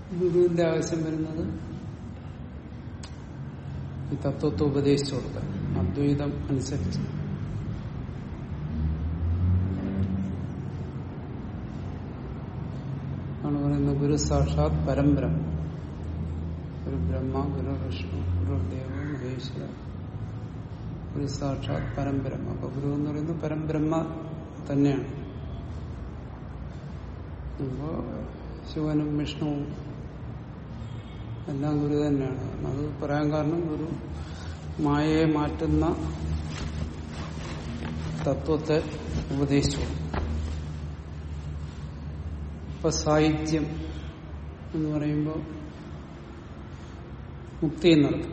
ഗുരുവിന്റെ ആവശ്യം വരുന്നത് ഈ തത്വത്തെ ഉപദേശിച്ചു കൊടുക്കാൻ അദ്വൈതം അനുസരിച്ച് ആണ് പറയുന്നത് ഗുരു സാക്ഷാത് പരമ്പരം ഗുരു ബ്രഹ്മ ഗുരു വിഷ്ണു ഗുരു ദേവ മഹേശ്വര ഗുരു സാക്ഷാത് പരമ്പരം അപ്പൊ ഗുരു എന്ന് പറയുന്നത് പരബ്രഹ്മ തന്നെയാണ് അപ്പോ ശിവനും വിഷ്ണുവും എല്ലാം ഗുരു തന്നെയാണ് അത് പറയാൻ കാരണം ഗുരു മായയെ മാറ്റുന്ന തത്വത്തെ ഉപദേശിച്ചു ഇപ്പൊ സാഹിത്യം എന്ന് പറയുമ്പോൾ മുക്തി എന്നർത്ഥം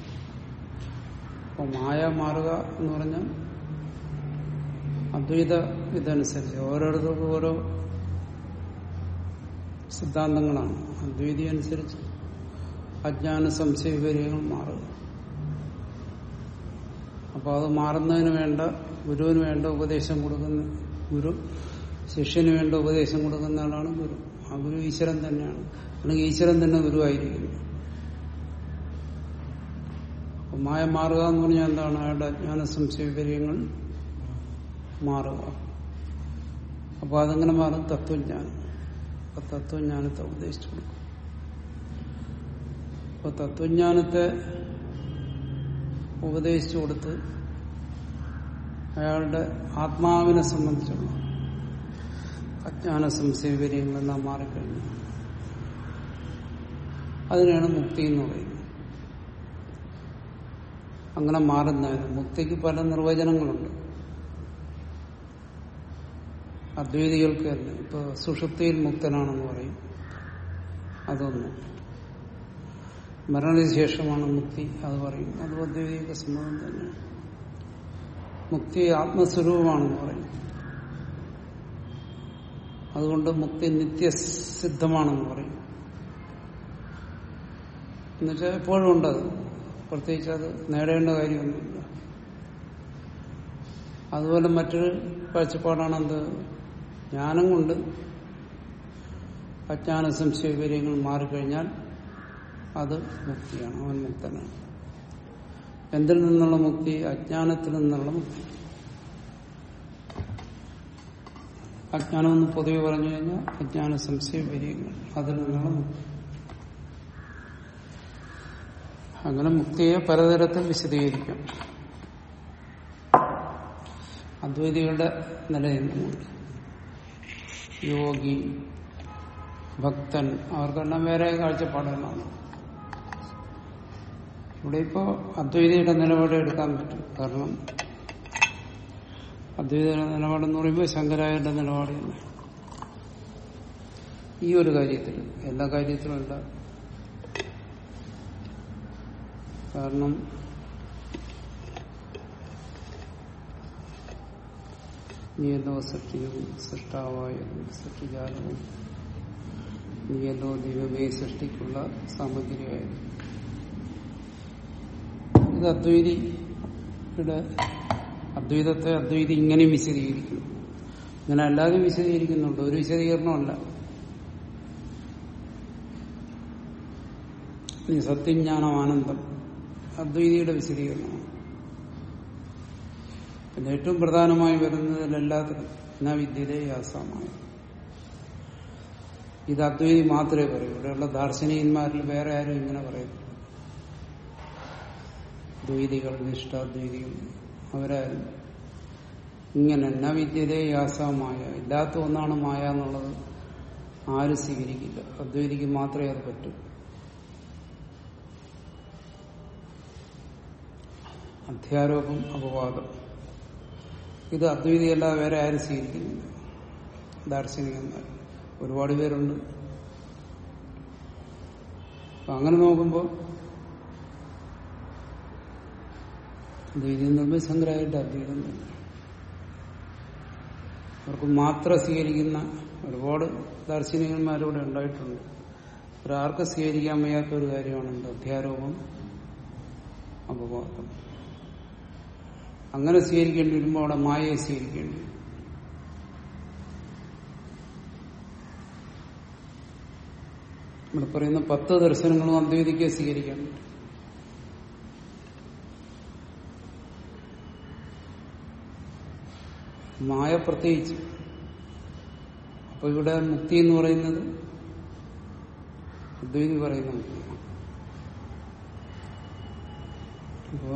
അപ്പൊ മായ മാറുക എന്ന് പറഞ്ഞാൽ അദ്വൈത ഇതനുസരിച്ച് ഓരോരുത്തർക്കും ഓരോ സിദ്ധാന്തങ്ങളാണ് അദ്വൈതി അനുസരിച്ച് അജ്ഞാന സംശയ വിവരങ്ങൾ മാറുക അപ്പൊ അത് മാറുന്നതിന് വേണ്ട ഗുരുവിന് വേണ്ട ഉപദേശം കൊടുക്കുന്ന ഗുരു ശിഷ്യന് വേണ്ട ഉപദേശം കൊടുക്കുന്ന ആളാണ് ഗുരു ആ ഗുരു ഈശ്വരൻ തന്നെയാണ് അല്ലെങ്കിൽ ഈശ്വരൻ തന്നെ ഗുരുവായിരിക്കുന്നു അപ്പൊ മായ മാറുക എന്ന് പറഞ്ഞാൽ എന്താണ് അയാളുടെ അജ്ഞാന സംശയ വിവരങ്ങൾ മാറുക അപ്പൊ അതെങ്ങനെ മാറും തത്വജ്ഞാനം അപ്പൊ തത്വജ്ഞാനത്തെ ഉപദേശിച്ചു കൊടുക്കും അപ്പൊ തത്വജ്ഞാനത്തെ ഉപദേശിച്ചു കൊടുത്ത് അയാളുടെ ആത്മാവിനെ സംബന്ധിച്ചുള്ള അജ്ഞാന സംശയവിവര്യങ്ങളെല്ലാം മാറിക്കഴിഞ്ഞു അതിനാണ് മുക്തി എന്ന് പറയുന്നത് അങ്ങനെ മാറുന്നതിന് മുക്തിക്ക് പല നിർവചനങ്ങളുണ്ട് അദ്വൈതികൾക്ക് തന്നെ ഇപ്പൊ സുഷുപ്തിയിൽ മുക്തനാണെന്ന് പറയും അതൊന്നും മരണശേഷമാണ് മുക്തി അത് പറയും അത് അദ്വൈതിക സമ്മതം തന്നെയാണ് മുക്തി ആത്മസ്വരൂപമാണെന്ന് പറയും അതുകൊണ്ട് മുക്തി നിത്യസിദ്ധമാണെന്ന് പറയും എന്നുവെച്ചാൽ എപ്പോഴും ഉണ്ടത് പ്രത്യേകിച്ച് അത് നേടേണ്ട കാര്യമൊന്നുമില്ല അതുപോലെ മറ്റൊരു കാഴ്ചപ്പാടാണ് എന്ത് ജ്ഞാനം കൊണ്ട് അജ്ഞാന സംശയ വിവരങ്ങൾ മാറിക്കഴിഞ്ഞാൽ അത് മുക്തിയാണ് അവൻ മുക്തനാണ് എന്തിൽ നിന്നുള്ള മുക്തി അജ്ഞാനത്തിൽ നിന്നുള്ള മുക്തി അജ്ഞാനം എന്ന് പൊതുവെ പറഞ്ഞു കഴിഞ്ഞാൽ അജ്ഞാന സംശയ വിവരങ്ങൾ അതിൽ നിന്നുള്ള മുക്തി അങ്ങനെ മുക്തിയെ പലതരത്തിൽ വിശദീകരിക്കാം അദ്വൈതികളുടെ നിലനിന്നുകൊണ്ട് യോഗി ഭക്തൻ അവർക്കെല്ലാം വേറെ കാഴ്ചപ്പാടുകളാണ് ഇവിടെ ഇപ്പോ അദ്വൈതിയുടെ നിലപാട് എടുക്കാൻ പറ്റും കാരണം അദ്വൈതയുടെ നിലപാടെന്ന് പറയുമ്പോൾ ശങ്കരായരുടെ നിലപാട് തന്നെ ഈ ഒരു കാര്യത്തിൽ എല്ലാ കാര്യത്തിലും അല്ല കാരണം നീയല്ലോ സൃഷ്ടിയും സൃഷ്ടാവായതും സൃഷ്ടിജാലവും നീയല്ലോ ദൈവമേ സൃഷ്ടിക്കുള്ള സാമഗ്രിയായത് ഇത് അദ്വൈതിയുടെ അദ്വൈതത്തെ അദ്വൈതി ഇങ്ങനെ വിശദീകരിക്കുന്നു ഇങ്ങനെ അല്ലാതെ വിശദീകരിക്കുന്നുണ്ട് ഒരു വിശദീകരണമല്ല നീ സത്യജ്ഞാനം ആനന്ദം അദ്വൈതിയുടെ വിശദീകരണമാണ് പിന്നെ ഏറ്റവും പ്രധാനമായി വരുന്നതിലെല്ലാത്തിനും എന്നാ വിദ്യയിലെ യാസമായി ഇത് അദ്വൈതി മാത്രമേ പറയൂ ഇവിടെയുള്ള ദാർശനികന്മാരിൽ വേറെ ആരും ഇങ്ങനെ പറയത്തില്ല ദ്വൈതികൾ നിഷ്ഠാദ്വൈതികൾ അവരാരും ഇങ്ങനെ എന്നാ വിദ്യതേ യാസമായ ഇല്ലാത്ത ഒന്നാണ് മായ എന്നുള്ളത് ആരും സ്വീകരിക്കില്ല അദ്വൈതിക്ക് മാത്രമേ അത് പറ്റൂ അധ്യാരോപം അപവാദം ഇത് അദ്വൈതിയല്ലാതെ വേറെ ആരും സ്വീകരിക്കുന്നില്ല ദാർശനികന്മാർ ഒരുപാട് പേരുണ്ട് അപ്പൊ അങ്ങനെ നോക്കുമ്പോൾ അദ്വൈതം തമ്മിൽ ശങ്കരായിട്ട് അദ്വൈതം തന്നെ അവർക്ക് മാത്രം സ്വീകരിക്കുന്ന ഒരുപാട് ദാർശനികന്മാരിവിടെ ഉണ്ടായിട്ടുണ്ട് ഒരാർക്ക് സ്വീകരിക്കാൻ വയ്യാത്ത ഒരു കാര്യമാണ് എന്ത് അധ്യാരോപം അപവാദം അങ്ങനെ സ്വീകരിക്കേണ്ടി വരുമ്പോൾ അവിടെ മായയെ സ്വീകരിക്കേണ്ടി വരും ഇവിടെ പറയുന്ന പത്ത് ദർശനങ്ങളും അദ്വൈതിക്ക് സ്വീകരിക്കാൻ പറ്റും മായ പ്രത്യേകിച്ച് അപ്പൊ ഇവിടെ മുക്തി എന്ന് പറയുന്നത് അദ്വൈതി പറയുന്ന മുക്തിയാണ് അപ്പോ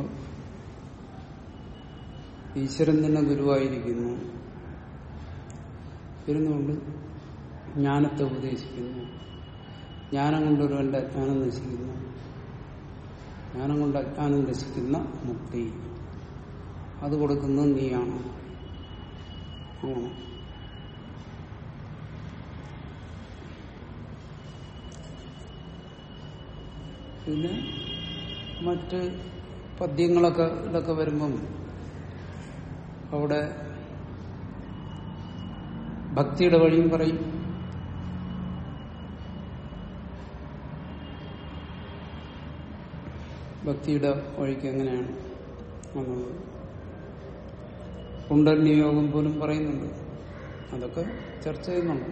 ഈശ്വരൻ തന്നെ ഗുരുവായിരിക്കുന്നു ഇരുന്നുകൊണ്ട് ജ്ഞാനത്തെ ഉപദേശിക്കുന്നു ജ്ഞാനം കൊണ്ട് ഒരുവന്റെ അജ്ഞാനം നശിക്കുന്നു ജ്ഞാനം കൊണ്ട് അജ്ഞാനം നശിക്കുന്ന മുക്തി അത് കൊടുക്കുന്നത് നീയാണ് അങ്ങനെ പിന്നെ മറ്റ് പദ്യങ്ങളൊക്കെ ഇതൊക്കെ വരുമ്പം അവിടെ ഭക്തിയുടെ വഴിയും പറയും ഭക്തിയുടെ വഴിക്ക് എങ്ങനെയാണ് എന്നുള്ളത് കുണ്ടലിനിയോഗം പോലും പറയുന്നുണ്ട് അതൊക്കെ ചർച്ച ചെയ്യുന്നുണ്ട്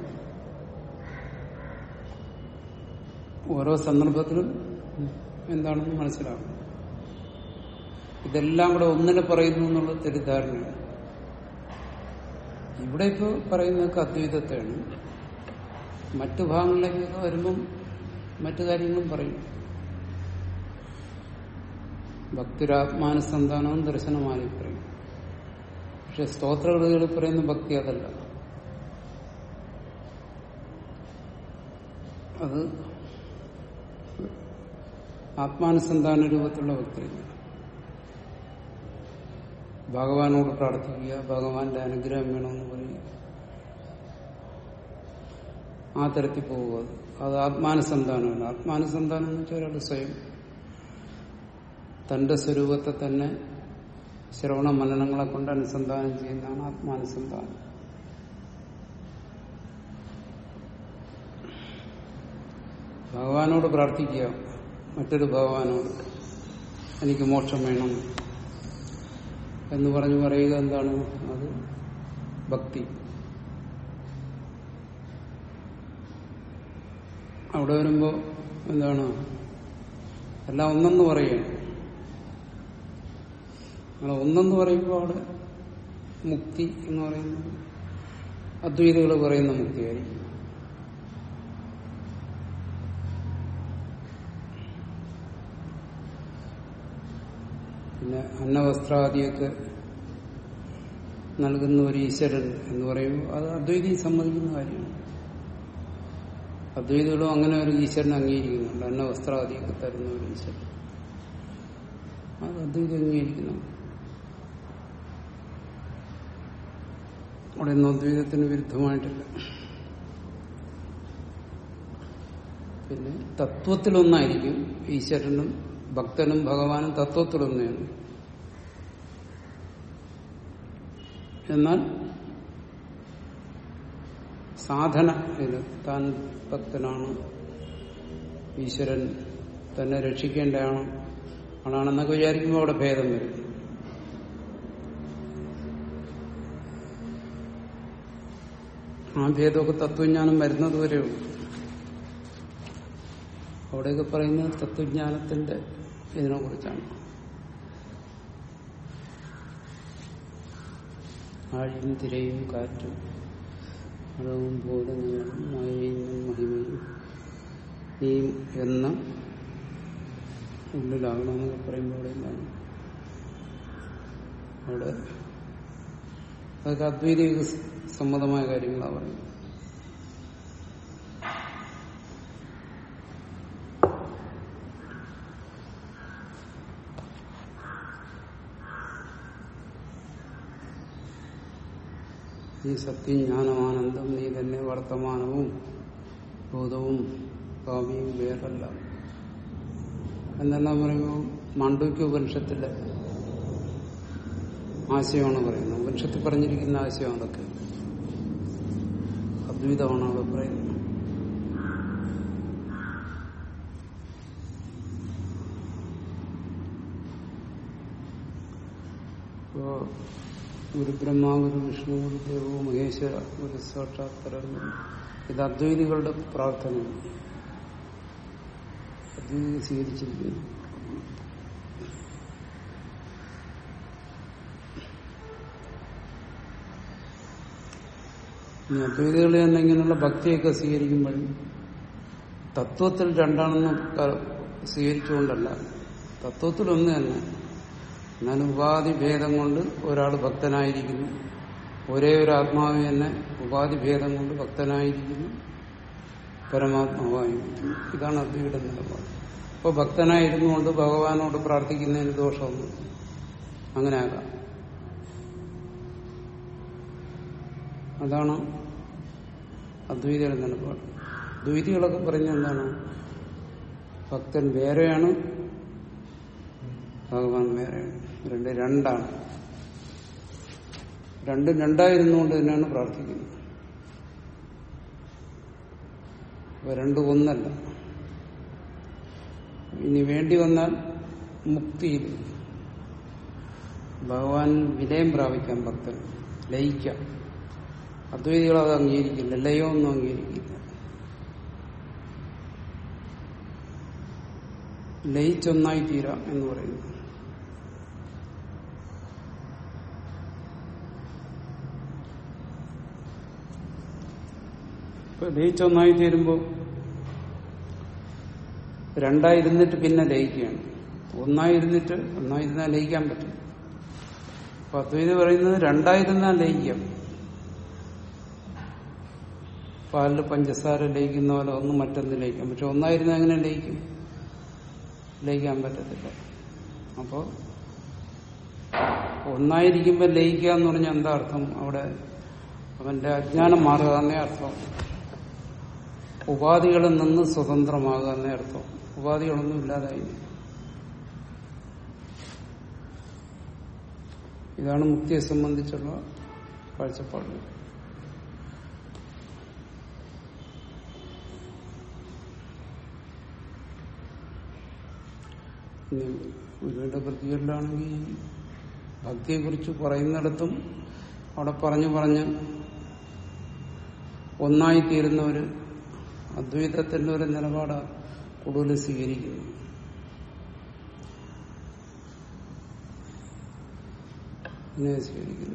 ഓരോ സന്ദർഭത്തിലും എന്താണെന്ന് മനസ്സിലാക്കും ഇതെല്ലാം കൂടെ ഒന്നിനെ പറയുന്നു എന്നുള്ള തെറ്റിദ്ധാരണയാണ് ഇവിടെ ഇപ്പൊ പറയുന്നതൊക്കെ അദ്വൈതത്തെയാണ് മറ്റു ഭാഗങ്ങളിലേക്കൊക്കെ വരുമ്പം മറ്റു കാര്യങ്ങളും പറയും ഭക്തിരാത്മാനുസന്ധാനവും ദർശനമായി പറയും പക്ഷെ സ്തോത്രകൃതികളിൽ പറയുന്ന ഭക്തി അതല്ല അത് ആത്മാനുസന്ധാന രൂപത്തിലുള്ള ഭക്തിയില്ല ഭഗവാനോട് പ്രാർത്ഥിക്കുക ഭഗവാന്റെ അനുഗ്രഹം വേണമെന്ന് പറയുക ആ തരത്തിൽ പോവുക അത്. അത് ആത്മാനുസന്ധാനമല്ല ആത്മാനുസന്ധാനം എന്ന് വെച്ചാൽ ഒരാൾ സ്വയം തന്റെ സ്വരൂപത്തെ തന്നെ ശ്രവണ മനനങ്ങളെ കൊണ്ട് അനുസന്ധാനം ചെയ്യുന്നതാണ് ആത്മാനുസന്ധാനം ഭഗവാനോട് പ്രാർത്ഥിക്കുക മറ്റൊരു ഭഗവാനോട് എനിക്ക് മോക്ഷം വേണം എന്ന് പറഞ്ഞു പറയുക എന്താണ് അത് ഭക്തി അവിടെ വരുമ്പോ എന്താണ് എല്ലാം ഒന്നെന്ന് പറയുകയാണ് നമ്മൾ ഒന്നെന്ന് പറയുമ്പോൾ അവിടെ മുക്തി എന്ന് പറയുന്നത് അദ്വൈതികൾ പറയുന്ന മുക്തിയായിരിക്കും പിന്നെ അന്നവസ്ത്രാദിയൊക്കെ നൽകുന്ന ഒരു ഈശ്വരൻ എന്ന് പറയുമ്പോൾ അത് അദ്വൈതി സമ്മതിക്കുന്ന കാര്യമാണ് അദ്വൈതികളും അങ്ങനെ ഒരു ഈശ്വരനെ അംഗീകരിക്കുന്നുണ്ട് അന്നവസ്ത്രാദിയൊക്കെ തരുന്ന ഒരു ഈശ്വരൻ അത് അദ്വൈതം അംഗീകരിക്കുന്നു അവിടെ ഒന്നും അദ്വൈതത്തിന് വിരുദ്ധമായിട്ടില്ല പിന്നെ തത്വത്തിലൊന്നായിരിക്കും ഈശ്വരനും ഭക്തനും ഭഗവാനും തത്വത്തിലൊന്നാണ് എന്നാൽ സാധന ഇത് താൻ ഭക്തനാണ് ഈശ്വരൻ തന്നെ രക്ഷിക്കേണ്ടതാണ് ആണാണെന്നൊക്കെ വിചാരിക്കുമ്പോൾ അവിടെ ഭേദം വരും ആ ഭേദമൊക്കെ തത്വജ്ഞാനം വരുന്നത് വരെയുള്ളൂ അവിടെയൊക്കെ പറയുന്നത് തത്വജ്ഞാനത്തിന്റെ ഇതിനെ കുറിച്ചാണ് ആഴിയും തിരയും കാറ്റും അളവും പോലെ നിങ്ങളും മായയും മഹിമയും നീ എന്ന ഉള്ളിലാകണമെന്നൊക്കെ പറയുമ്പോൾ അവിടെ എന്താണ് അവിടെ അതൊക്കെ അദ്വൈതിക സമ്മതമായ കാര്യങ്ങളാണ് പറയുന്നത് നീ സത്യം ജ്ഞാനമാനന്ദം നീ തന്നെ വർത്തമാനവും ഭൂതവും ഭാവിയും വേറല്ല എന്നെല്ലാം പറയുമ്പോൾ മാണ്ഡവ്യ ഉപനിഷത്തിലെ ആശയമാണ് പറയുന്നത് ഉപനിഷത്തിൽ പറഞ്ഞിരിക്കുന്ന ആശയം അതൊക്കെ അദ്വൈതമാണ് അവിടെ പറയുന്നത് ഇപ്പോ ഗുരു ബ്രഹ്മ ഗുരു വിഷ്ണു ഗുരു ദേവോ മഹേശ്വര ഗുരു സാക്ഷാത് പരബ്രഹ്മ ഇത് അദ്വൈതികളുടെ പ്രാർത്ഥനയാണ് അദ്വൈതി സ്വീകരിച്ചിരിക്കുന്നു ഇനി അദ്വൈതികൾ തന്നെ ഇങ്ങനെയുള്ള ഭക്തിയൊക്കെ സ്വീകരിക്കുമ്പോഴും തത്വത്തിൽ രണ്ടാണെന്ന് ക- സ്വീകരിച്ചുകൊണ്ടല്ല തത്വത്തിൽ ഒന്ന് തന്നെ എന്നാൽ ഉപാധി ഭേദം കൊണ്ട് ഒരാൾ ഭക്തനായിരിക്കുന്നു ഒരേ ഒരു ആത്മാവ് തന്നെ ഉപാധി ഭേദം കൊണ്ട് ഭക്തനായിരിക്കുന്നു പരമാത്മാവായിരിക്കുന്നു ഇതാണ് അദ്വൈയുടെ നിലപാട് അപ്പോൾ ഭക്തനായിരുന്നുകൊണ്ട് ഭഗവാനോട് പ്രാർത്ഥിക്കുന്നതിന് ദോഷമൊന്നും അങ്ങനെ ആകാം അതാണ് അദ്വൈതിയുടെ നിലപാട് ദ്വൈതികളൊക്കെ പറഞ്ഞ എന്താണ് ഭക്തൻ വേറെയാണ് ഭഗവാൻ വേറെയാണ് രണ്ട് രണ്ടാണ് രണ്ടും രണ്ടായിരുന്നുകൊണ്ട് തന്നെയാണ് പ്രാർത്ഥിക്കുന്നത് അപ്പൊ രണ്ടും ഒന്നല്ല ഇനി വേണ്ടി വന്നാൽ മുക്തിയിൽ ഭഗവാൻ വിലയം പ്രാപിക്കാൻ ഭക്തൻ ലയിക്കാം അദ്വൈതികൾ അത് അംഗീകരിക്കില്ല ലയമൊന്നും അംഗീകരിക്കില്ല ലയിച്ചൊന്നായി തീരാം എന്ന് പറയുന്നു ഇപ്പൊ ലയിച്ചൊന്നായി തീരുമ്പോൾ രണ്ടായിരുന്നിട്ട് പിന്നെ ലയിക്കുകയാണ് ഒന്നായിരുന്നിട്ട് ഒന്നായിരുന്നാൽ ലയിക്കാൻ പറ്റും അപ്പൊ അദ്വൈതി പറയുന്നത് രണ്ടായിരുന്നാൽ ലയിക്കാം പാലിൽ പഞ്ചസാര ലയിക്കുന്ന പോലെ ഒന്ന് മറ്റൊന്ന് ലയിക്കാം പക്ഷെ ഒന്നായിരുന്നാൽ എങ്ങനെ ലയിക്കും ലയിക്കാൻ പറ്റത്തില്ല അപ്പോ ഒന്നായിരിക്കുമ്പോൾ ലയിക്കുക എന്ന് പറഞ്ഞാൽ എന്താ അർത്ഥം അവിടെ അവന്റെ അജ്ഞാനം മാറുക എന്നേ അർത്ഥം ഉപാധികളിൽ നിന്ന് സ്വതന്ത്രമാകുക എന്നേ അർത്ഥം ഉപാധികളൊന്നും ഇല്ലാതായി ഇതാണ് മുക്തിയെ സംബന്ധിച്ചുള്ള കാഴ്ചപ്പാട് ഇനി ഗുരുവിന്റെ പ്രതികളിലാണെങ്കിൽ ഭക്തിയെക്കുറിച്ച് പറയുന്നിടത്തും അവിടെ പറഞ്ഞു പറഞ്ഞ് ഒന്നായിത്തീരുന്നവര് അദ്വൈതത്തിന്റെ ഒരു നിലപാടാണ് കൂടുതൽ സ്വീകരിക്കുന്നത് ഇങ്ങനെ സ്വീകരിക്കുന്നു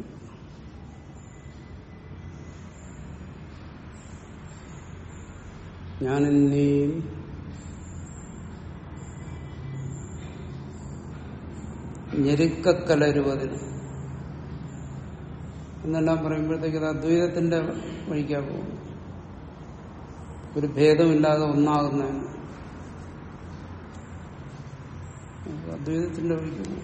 ഞാനെന്നെയും ഞെരുക്കക്കലരുവതിന് എന്നെല്ലാം പറയുമ്പോഴത്തേക്ക് അത് അദ്വൈതത്തിന്റെ വഴിക്കാ പോകും ഒരു ഭേദമില്ലാതെ ഒന്നാകുന്നതിന് അത് അദ്വൈതത്തിന്റെ വഴിക്ക് പോകും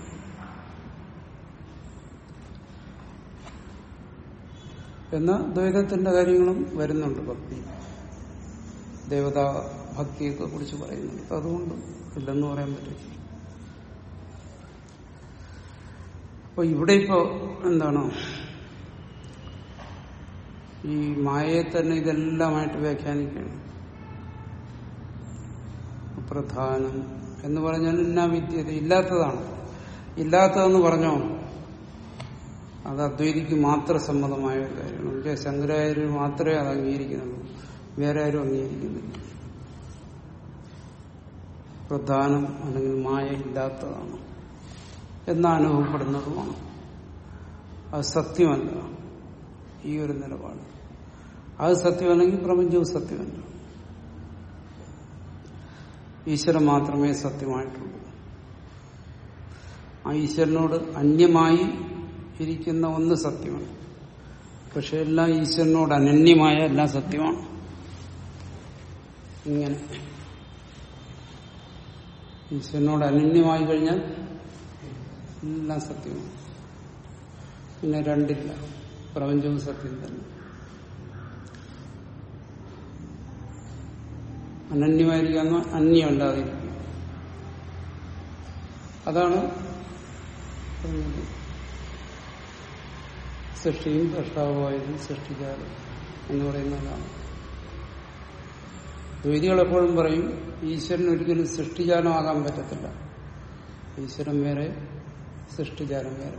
എന്നാൽ ദ്വൈതത്തിന്റെ കാര്യങ്ങളും വരുന്നുണ്ട് ഭക്തി ദേവതാ ഭക്തിയൊക്കെ കുറിച്ച് പറയുന്നുണ്ട് അതുകൊണ്ട് ഇല്ലെന്ന് പറയാൻ പറ്റില്ല അപ്പൊ ഇവിടെ ഇപ്പോ എന്താണ് ഈ മായയെ തന്നെ ഇതെല്ലാമായിട്ട് വ്യാഖ്യാനിക്കുകയാണ് പ്രധാനം എന്ന് പറഞ്ഞാൽ എന്നാ വിദ്യത ഇല്ലാത്തതാണ് ഇല്ലാത്തതെന്ന് പറഞ്ഞോ അത് അദ്വൈതിക്ക് മാത്രം സമ്മതമായ ഒരു കാര്യമാണ് പക്ഷേ ശങ്കരാചാര്യർ മാത്രമേ അത് അംഗീകരിക്കുന്നുള്ളൂ വേറെ ആരും അംഗീകരിക്കുന്നില്ല പ്രധാനം അല്ലെങ്കിൽ മായ ഇല്ലാത്തതാണ് എന്ന് അനുഭവപ്പെടുന്നതുമാണ് അത് സത്യമല്ല ഈ ഒരു നിലപാട് അത് സത്യമല്ലെങ്കിൽ പ്രപഞ്ചവും സത്യമല്ല ഈശ്വരൻ മാത്രമേ സത്യമായിട്ടുള്ളൂ ആ ഈശ്വരനോട് അന്യമായി ഇരിക്കുന്ന ഒന്ന് സത്യമാണ് പക്ഷെ എല്ലാം ഈശ്വരനോട് അനന്യമായ എല്ലാം സത്യമാണ് ഇങ്ങനെ ഈശ്വരനോട് അനന്യമായി കഴിഞ്ഞാൽ എല്ലാം സത്യമാണ് പിന്നെ രണ്ടില്ല പ്രപഞ്ചവും സത്യം തന്നെ അനന്യമായിരിക്കാന്ന് അന്യമല്ലാതിരിക്കും അതാണ് പറയുന്നത്. സൃഷ്ടിയും സൃഷ്ടാവുമായതും സൃഷ്ടിക്കാതെ എന്ന് പറയുന്നതാണ് ദ്വൈതികൾ എപ്പോഴും പറയും ഈശ്വരൻ ഒരിക്കലും സൃഷ്ടിജാലമാകാൻ പറ്റത്തില്ല ഈശ്വരൻ വേറെ സൃഷ്ടിജാലം വേറെ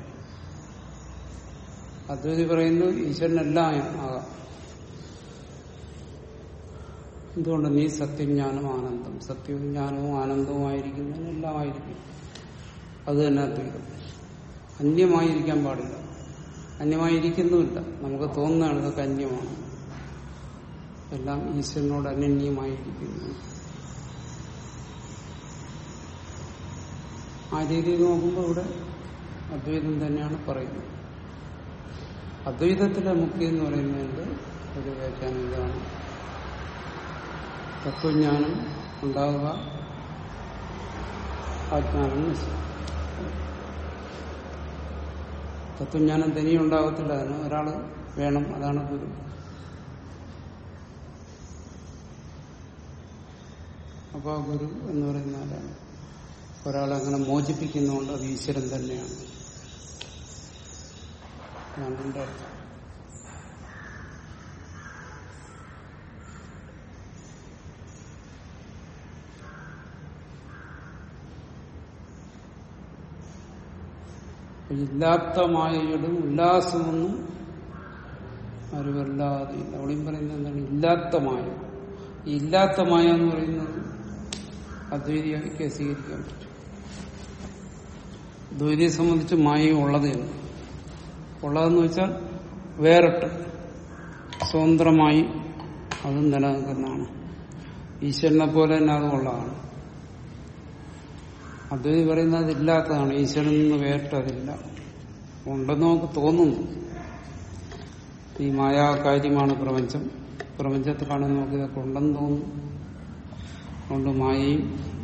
അദ്വൈതി പറയുന്നു ഈശ്വരനെല്ലാം ആകാം എന്തുകൊണ്ട് നീ സത്യജ്ഞാനം ആനന്ദം സത്യവും ജ്ഞാനവും ആനന്ദവുമായിരിക്കുന്നതിന് എല്ലാം ആയിരിക്കും അത് തന്നെ അദ്വൈതം അന്യമായിരിക്കാൻ പാടില്ല അന്യമായിരിക്കുന്നുമില്ല നമുക്ക് തോന്നുന്നതാണ് ഇതൊക്കെ അന്യമാണ് എല്ലാം ഈശ്വരനോട് അനന്യമായിരിക്കുന്നു ആ രീതിയിൽ നോക്കുമ്പോൾ ഇവിടെ അദ്വൈതം തന്നെയാണ് പറയുന്നത് അദ്വൈതത്തിലെ മുക്തി എന്ന് പറയുന്നതിന്റെ ഒരു വ്യാഖ്യാനം ഇതാണ് തത്വജ്ഞാനം ഉണ്ടാവുക ആജ്ഞാനം നശിക്കും തത്വജ്ഞാനം തനിയെ ഉണ്ടാകത്തില്ല അതിന് ഒരാൾ വേണം അതാണ് ഗുരു അപ്പൊ ആ ഗുരു എന്ന് പറയുന്ന ആരാണ് ഒരാളെ അങ്ങനെ മോചിപ്പിക്കുന്നതുകൊണ്ട് അത് ഈശ്വരൻ തന്നെയാണ് അതാണ് എന്റെ അർത്ഥം ഇല്ലാത്ത മായയുടെ ഉല്ലാസമൊന്നും അറിവല്ലാതെ അവിടെയും പറയുന്നത് എന്താണ് ഇല്ലാത്ത മായ ഈ ഇല്ലാത്ത മായ എന്ന് പറയുന്നത് അദ്വൈതിക്ക് സ്വീകരിക്കാൻ പറ്റും ദ്വൈതിയെ സംബന്ധിച്ച് മായ ഉള്ളതേന്ന് ഉള്ളതെന്ന് വെച്ചാൽ വേറിട്ട് സ്വതന്ത്രമായി അത് നിലനിൽക്കുന്നതാണ് ഈശ്വരനെ പോലെ തന്നെ അത് ഉള്ളതാണ് അദ്വൈതി പറയുന്നത് അതില്ലാത്തതാണ് ഈശ്വരനിൽ നിന്ന് വേറിട്ടതില്ല ഉണ്ടെന്ന് നമുക്ക് തോന്നുന്നു ഈ മായാകാര്യമാണ് പ്രപഞ്ചം പ്രപഞ്ചത്തിൽ കാണുന്ന നമുക്ക് ഇതൊക്കെ ഉണ്ടെന്ന് തോന്നുന്നു അതുകൊണ്ട് മായയും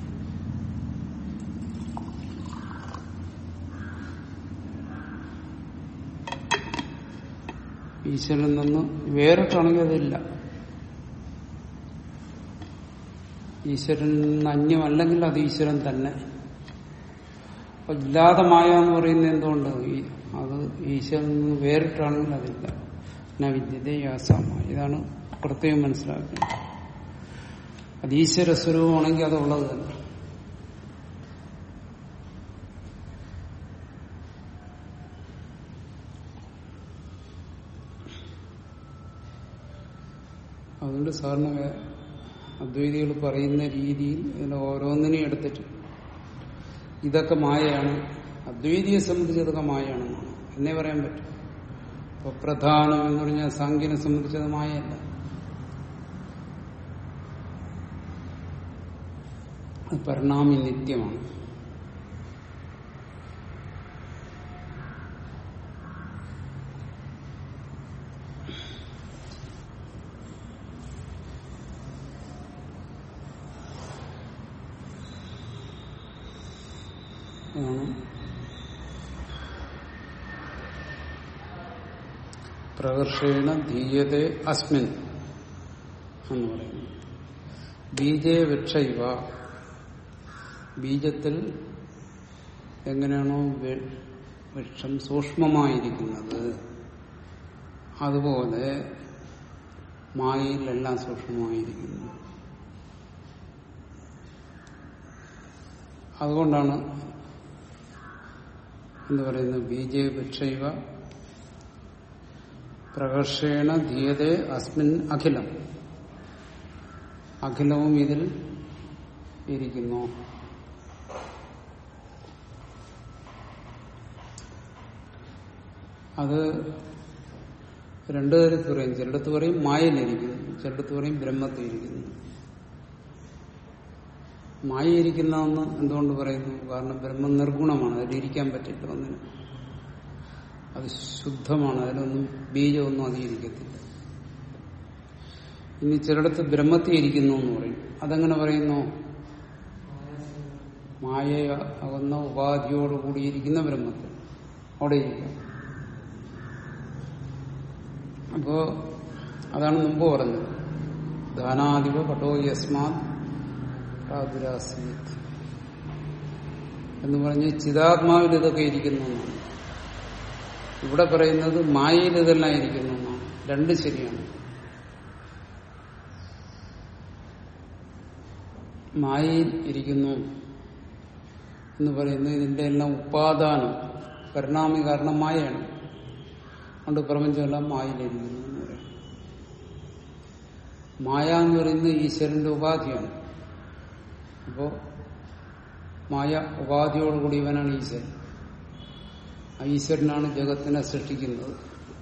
ഈശ്വരനിൽ നിന്ന് വേറിട്ടാണെങ്കിൽ അതില്ല ഈശ്വരൻ നിന്ന് അന്യമല്ലെങ്കിൽ അത് ഈശ്വരൻ തന്നെ അപ്പൊ ഇല്ലാതെ മായ എന്ന് പറയുന്നത് എന്തുകൊണ്ട് ഈ- അത് ഈശ്വരൻ നിന്ന് വേറിട്ടാണെങ്കിൽ അതില്ല ന വിദ്യതേ യാസാമ ഇതാണ് പ്രത്യേകം മനസ്സിലാക്കുന്നത് അത് ഈശ്വര സ്വരൂപമാണെങ്കിൽ അതുള്ളത് തന്നെ അതുകൊണ്ട് സാറിന് വേ- അദ്വൈതികൾ പറയുന്ന രീതിയിൽ ഇതിൽ ഓരോന്നിനെയും എടുത്തിട്ട് ഇതൊക്കെ മായയാണ് അദ്വൈതിയെ സംബന്ധിച്ച് ഇതൊക്കെ മായയാണെന്നാണ് എന്നേ പറയാൻ പറ്റും ഇപ്പൊ പ്രധാനം എന്ന് പറഞ്ഞാൽ സാങ്കിനെ സംബന്ധിച്ച് അത് മായയല്ല അത് പരിണാമി നിത്യമാണ് ആണ് പ്രകർഷേണ ധീയതേ അസ്മിൻ എന്ന് പറയുന്നു ബീജേ വൃക്ഷൈവ ബീജത്തിൽ എങ്ങനെയാണോ വെ- വൃക്ഷം സൂക്ഷ്മമായിരിക്കുന്നത് അതുപോലെ മായയിലെല്ലാം സൂക്ഷ്മമായിരിക്കുന്നു അതുകൊണ്ടാണ് എന്ന് പറയുന്നത് ബീജേ വൃക്ഷൈവ പ്രകർഷേണ ധീയതേ അസ്മിൻ അഖിലം അഖിലവും ഇതിൽ ഇരിക്കുന്നു അത് രണ്ടു തരത്തിൽ പറയും ചിലടത്ത് പറയും മായയിലിരിക്കുന്നു ചിലടത്ത് പറയും ബ്രഹ്മത്തിലിരിക്കുന്നു മായയിരിക്കുന്നതെന്ന് എന്തുകൊണ്ട് പറയുന്നു കാരണം ബ്രഹ്മം നിർഗുണമാണ് അതിലിരിക്കാൻ പറ്റില്ല ഒന്നിന് അത് ശുദ്ധമാണ് അതിലൊന്നും ബീജമൊന്നും അധികരിക്കത്തില്ല ഇനി ചിലടത്ത് ബ്രഹ്മത്തിൽ ഇരിക്കുന്നു എന്ന് പറയും അതെങ്ങനെ പറയുന്നു മായ ആകുന്ന ഉപാധിയോട് കൂടിയിരിക്കുന്ന ബ്രഹ്മത്തിൽ അവിടെ ഇരിക്കാം അപ്പോ അതാണ് മുമ്പ് പറഞ്ഞത് ധാനാധിപ പട്ടോ യസ്മാൻ പ്രാദുരാസീത് എന്ന് പറഞ്ഞ് ചിതാത്മാവിൽ ഇതൊക്കെ ഇരിക്കുന്നു എന്നാണ് ഇവിടെ പറയുന്നത് മായയിൽ ഇതെല്ലാം ഇരിക്കുന്നു എന്നാണ് രണ്ടും ശരിയാണ് മായയിൽ ഇരിക്കുന്നു എന്ന് പറയുന്നത് ഇതിന്റെ എല്ലാം ഉപാദാനം പരിണാമി കാരണം മായയാണ് അതുകൊണ്ട് പ്രപഞ്ചമെല്ലാം മായയിലിരിക്കുന്നു എന്ന് പറയും മായ എന്ന് പറയുന്നത് ഈശ്വരന്റെ ഉപാധിയാണ് അപ്പോ മായ ഉപാധിയോടുകൂടി ഇവനാണ് ഈശ്വരൻ ആ ഈശ്വരനാണ് ജഗത്തിനെ സൃഷ്ടിക്കുന്നത്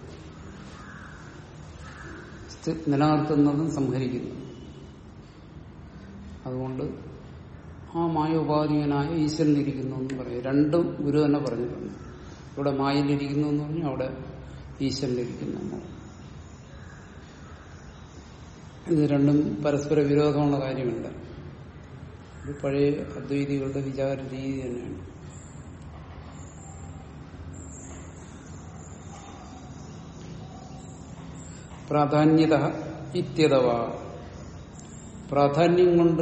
സ്ഥി- നിലനിർത്തുന്നതും സംഹരിക്കുന്നതും അതുകൊണ്ട് ആ മായ ഉപാധികനായ ഈശ്വരനിരിക്കുന്നു എന്ന് പറയും രണ്ടും ഗുരു തന്നെ പറഞ്ഞിട്ടുണ്ട് ഇവിടെ മായയിലിരിക്കുന്നു എന്ന് പറഞ്ഞു അവിടെ ഈശ്വരനിരിക്കുന്നു എന്ന് പറഞ്ഞു. ഇത് രണ്ടും പരസ്പര വിരോധമുള്ള കാര്യമില്ല ഇത് പഴയ അദ്വൈതികളുടെ വിചാര രീതി തന്നെയാണ് പ്രാധാന്യത ഇത്യതവ പ്രാധാന്യം കൊണ്ട്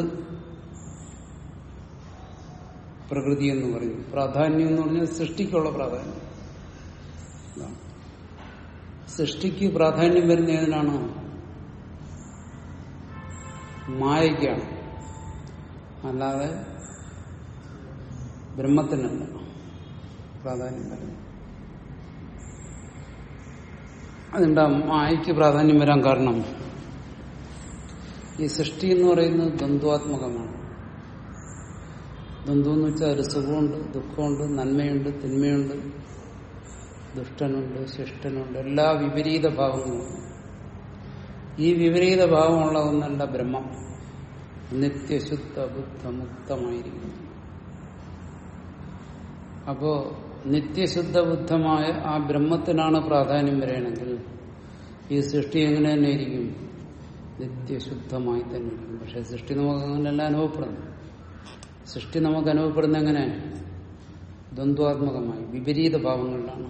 പ്രകൃതി എന്ന് പറയും പ്രാധാന്യം എന്ന് പറഞ്ഞാൽ സൃഷ്ടിക്കുള്ള പ്രാധാന്യം ഇതാണ്. സൃഷ്ടിക്ക് പ്രാധാന്യം വരുന്ന ഏതിനാണ് മായയ്ക്കാണ് അല്ലാതെ ബ്രഹ്മത്തിനല്ല പ്രാധാന്യം വരുന്നത് അതുകൊണ്ട് ആ മായയ്ക്ക് പ്രാധാന്യം വരാൻ കാരണം ഈ സൃഷ്ടി എന്ന് പറയുന്നത് ദ്വന്ദ്വാത്മകമാണ് ദ്വന്ദ്വം എന്ന് വെച്ചാൽ ഒരു സുഖമുണ്ട് ദുഃഖമുണ്ട് നന്മയുണ്ട് തിന്മയുണ്ട് ദുഷ്ടനുണ്ട് ശിഷ്ടനുണ്ട് എല്ലാ വിപരീത ഭാവങ്ങളുണ്ട് ഈ വിപരീത ഭാവമുള്ള ഒന്നല്ല ബ്രഹ്മം നിത്യശുദ്ധ ബുദ്ധ മുക്തമായിരിക്കുന്നു അപ്പോ നിത്യശുദ്ധ ബുദ്ധമായ ആ ബ്രഹ്മത്തിനാണ് പ്രാധാന്യം വരണമെങ്കിൽ ഈ സൃഷ്ടി എങ്ങനെ തന്നെ ഇരിക്കും നിത്യശുദ്ധമായി തന്നെ ഇരിക്കും പക്ഷെ സൃഷ്ടി നമുക്ക് അങ്ങനെയല്ല അനുഭവപ്പെടുന്നു സൃഷ്ടി നമുക്ക് അനുഭവപ്പെടുന്ന എങ്ങനെ ദ്വന്ദ്വാത്മകമായി വിപരീത ഭാവങ്ങളിലാണ്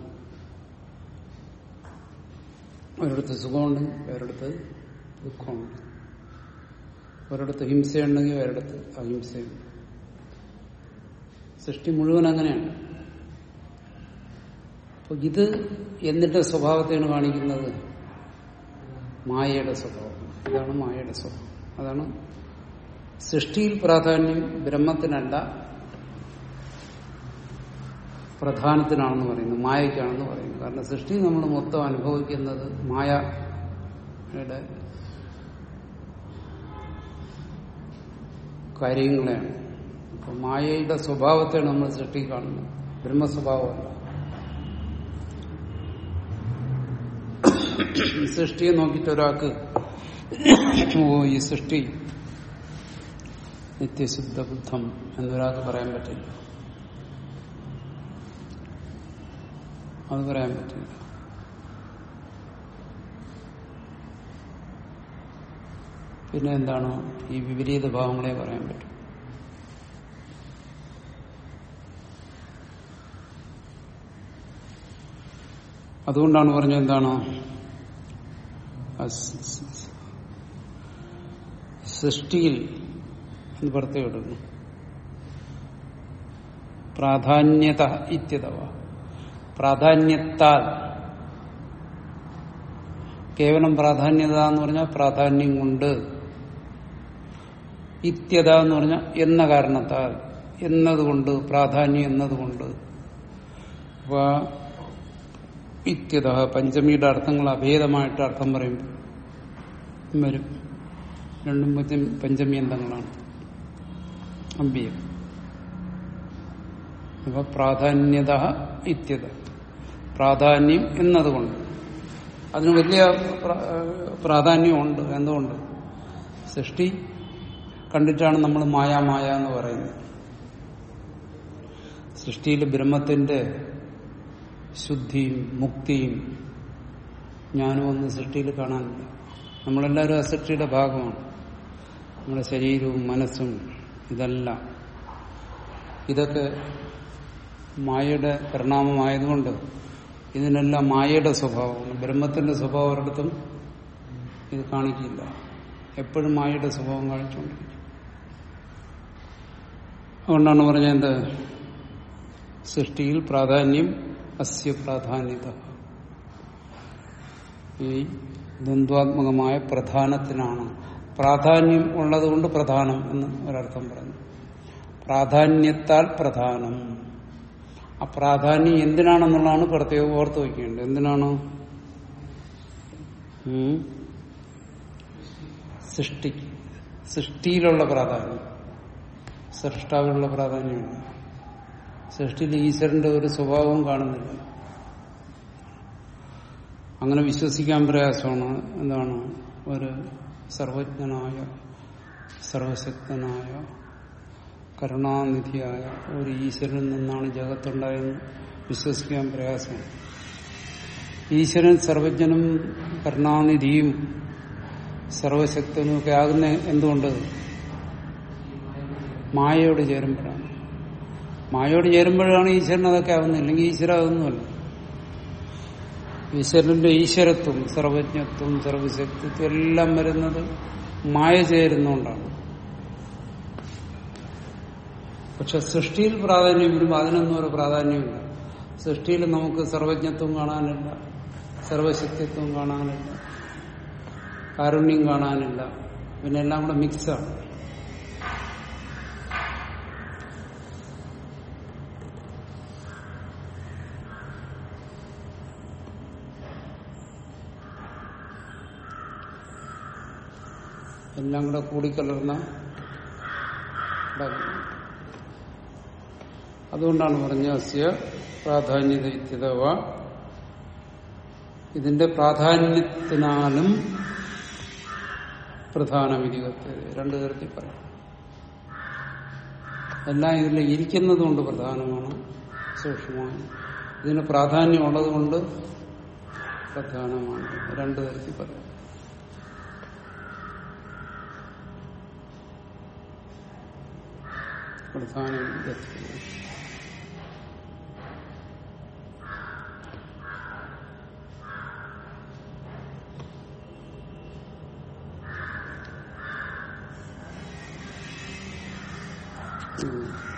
ഒരിടത്ത് സുഖമുണ്ട് വേറെടുത്ത് ദുഃഖമുണ്ട് ഒരിടത്ത് ഹിംസയുണ്ടെങ്കിൽ വേറെടുത്ത് അഹിംസയുണ്ട് സൃഷ്ടി മുഴുവൻ അങ്ങനെയാണ് അപ്പൊ ഇത് എന്നിട്ട് സ്വഭാവത്തെയാണ് കാണിക്കുന്നത് മായയുടെ സ്വഭാവം ഇതാണ് മായയുടെ സ്വഭാവം അതാണ് സൃഷ്ടിയിൽ പ്രാധാന്യം ബ്രഹ്മത്തിനല്ല പ്രധാനത്തിനാണെന്ന് പറയുന്നത് മായയ്ക്കാണെന്ന് പറയുന്നത് കാരണം സൃഷ്ടി നമ്മൾ മൊത്തം അനുഭവിക്കുന്നത് മായയുടെ കാര്യങ്ങളെയാണ് അപ്പൊ മായയുടെ സ്വഭാവത്തെയാണ് നമ്മൾ സൃഷ്ടി കാണുന്നത് ബ്രഹ്മസ്വഭാവമല്ല സൃഷ്ടിയെ നോക്കിയിട്ട് ഒരാൾക്ക് ഓ ഈ സൃഷ്ടി നിത്യശുദ്ധ ബുദ്ധം എന്നൊരാൾക്ക് പറയാൻ പറ്റില്ല അത് പറയാൻ പറ്റില്ല പിന്നെ എന്താണ് ഈ വിപരീത ഭാവങ്ങളെ പറയാൻ പറ്റും അതുകൊണ്ടാണ് പറഞ്ഞത് എന്താണ് ആ സ് സ് സൃഷ്ടിയിൽ എന്ന് പ്രത്യേകം എടുക്കുന്നു പ്രാധാന്യത ഇത്യതവ പ്രാധാന്യത്താൽ കേവലം പ്രാധാന്യത എന്ന് പറഞ്ഞാൽ പ്രാധാന്യം കൊണ്ട് ഇത്യത എന്ന് പറഞ്ഞാൽ എന്ന കാരണത്താൽ എന്നതുകൊണ്ട് പ്രാധാന്യം എന്നതുകൊണ്ട് അപ്പൊ ഇത്യത പഞ്ചമിയുടെ അർത്ഥങ്ങൾ അഭേദമായിട്ട് അർത്ഥം പറയുമ്പോൾ വരും രണ്ടും പഞ്ചം- പഞ്ചമി അന്തങ്ങളാണ് അമ്പിയം അപ്പൊ പ്രാധാന്യത ഇത്യത പ്രാധാന്യം എന്നതുകൊണ്ട് അതിന് വലിയ പ്ര- പ്രാധാന്യമുണ്ട് എന്തുകൊണ്ട് സൃഷ്ടി കണ്ടിട്ടാണ് നമ്മൾ മായ മായ എന്ന് പറയുന്നത് സൃഷ്ടിയിൽ ബ്രഹ്മത്തിന്റെ ശുദ്ധിയും മുക്തിയും ജ്ഞാനവും ഒന്നും സൃഷ്ടിയിൽ കാണാനില്ല നമ്മളെല്ലാവരും ആ സൃഷ്ടിയുടെ ഭാഗമാണ് നമ്മുടെ ശരീരവും മനസ്സും ഇതെല്ലാം ഇതൊക്കെ മായയുടെ പരിണാമമായതുകൊണ്ട് ഇതിനെല്ലാം മായയുടെ സ്വഭാവമാണ് ബ്രഹ്മത്തിന്റെ സ്വഭാവം ഒരിടത്തും ഇത് കാണിക്കില്ല എപ്പോഴും മായയുടെ സ്വഭാവം കാണിച്ചുകൊണ്ടിരിക്കും അതുകൊണ്ടാണ് പറഞ്ഞത് എന്ത് സൃഷ്ടിയിൽ പ്രാധാന്യം അസ്യ പ്രാധാന്യത ഈ ദ്വന്ദ്വാത്മകമായ പ്രധാനത്തിനാണ് പ്രാധാന്യം ഉള്ളതുകൊണ്ട് പ്രധാനം എന്ന് ഒരർത്ഥം പറഞ്ഞു പ്രാധാന്യത്താൽ പ്രധാനം ആ പ്രാധാന്യം എന്തിനാണെന്നുള്ളതാണ് പ്രത്യേകം ഓർത്തു വയ്ക്കേണ്ടത് എന്തിനാണ് ഉം? സൃഷ്ടി സൃഷ്ടിയിലുള്ള പ്രാധാന്യം സൃഷ്ടാവിലുള്ള പ്രാധാന്യമുണ്ട് സൃഷ്ടിയിൽ ഈശ്വരന്റെ ഒരു സ്വഭാവവും കാണുന്നില്ല അങ്ങനെ വിശ്വസിക്കാൻ പ്രയാസമാണ് എന്താണ് ഒരു സർവജ്ഞനായ സർവശക്തനായ കരുണാനിധിയായ ഒരു ഈശ്വരനിൽ നിന്നാണ് ജഗത്തുണ്ടായെന്ന് വിശ്വസിക്കാൻ പ്രയാസമാണ് ഈശ്വരൻ സർവജ്ഞനും കരുണാനിധിയും സർവശക്തനും ഒക്കെ ആകുന്ന എന്തുകൊണ്ട് മായയോട് ചേരുമ്പോഴാണ് മായയോട് ചേരുമ്പോഴാണ് ഈശ്വരൻ അതൊക്കെ ആവുന്നത് അല്ലെങ്കിൽ ഈശ്വര അതൊന്നുമല്ല ഈശ്വരന്റെ ഈശ്വരത്വം സർവജ്ഞത്വം സർവശക്തിത്വം എല്ലാം വരുന്നത് മായ ചേരുന്നോണ്ടാണ് പക്ഷെ സൃഷ്ടിയിൽ പ്രാധാന്യം വരുമ്പോൾ അതിനൊന്നും ഒരു പ്രാധാന്യമില്ല സൃഷ്ടിയിൽ നമുക്ക് സർവജ്ഞത്വം കാണാനില്ല സർവശക്തിത്വം കാണാനില്ല കാരുണ്യം കാണാനില്ല പിന്നെ എല്ലാം കൂടെ മിക്സാണ് എല്ലാം കൂടെ കൂടിക്കലർന്ന ഉണ്ടാക്കുന്നു. അതുകൊണ്ടാണ് പറഞ്ഞ അസ്യ പ്രാധാന്യത ഇത്യതവ ഇതിന്റെ പ്രാധാന്യത്തിനാലും പ്രധാനമിരികത്ത് രണ്ടു തരത്തിൽ പറയാം എല്ലാം ഇതിൽ ഇരിക്കുന്നതുകൊണ്ട് പ്രധാനമാണ് സൂക്ഷ്മമാണ് ഇതിന് പ്രാധാന്യമുള്ളത് കൊണ്ട് പ്രധാനമാണ് രണ്ടു തരത്തിൽ പറയാം പ്രധാനം ഇതെത്തുന്നു. ഉം.